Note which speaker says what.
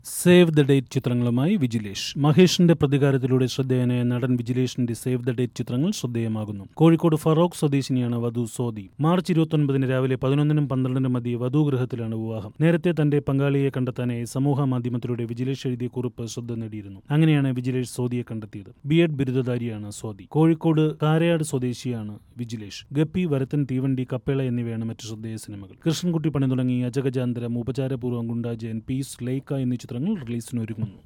Speaker 1: save the date ചിത്രങ്ങളുമായി വിജിലേഷ് മഹേഷിന്റെ പ്രതികാരത്തിലൂടെ ശ്രദ്ധേയനായ നടൻ വിജിലേഷിന്റെ സേവ് ദ ഡേറ്റ് ചിത്രങ്ങൾ ശ്രദ്ധേയമാകുന്നു കോഴിക്കോട് ഫറോക്ക് സ്വദേശിനിയാണ് വധു സോദി മാർച്ച് ഇരുപത്തൊൻപതിന് രാവിലെ പതിനൊന്നിനും പന്ത്രണ്ടിനും മധ്യേ വധുഗൃഹത്തിലാണ് വിവാഹം നേരത്തെ തന്റെ പങ്കാളിയെ കണ്ടെത്താനായി സമൂഹ മാധ്യമത്തിലൂടെ വിജിലേഷ് എഴുതിയ കുറിപ്പ് ശ്രദ്ധ നേടിയിരുന്നു അങ്ങനെയാണ് വിജിലേഷ് സോദിയെ കണ്ടെത്തിയത് ബി എഡ് ബിരുദധാരിയാണ് സോദി കോഴിക്കോട് കാരയാട് സ്വദേശിയാണ് വിജിലേഷ് ഗപ്പി വരത്തൻ തീവണ്ടി കപ്പേള എന്നിവയാണ് മറ്റു ശ്രദ്ധേയ സിനിമകൾ കൃഷ്ണൻകുട്ടി പണി തുടങ്ങി അജഗജാന്തരം ഉപചാരപൂർവ്വം ഗുണ്ടാജയൻ പീസ് ലേക്ക എന്നീ ചിത്രങ്ങൾ റിലീസിനൊരുങ്ങുന്നു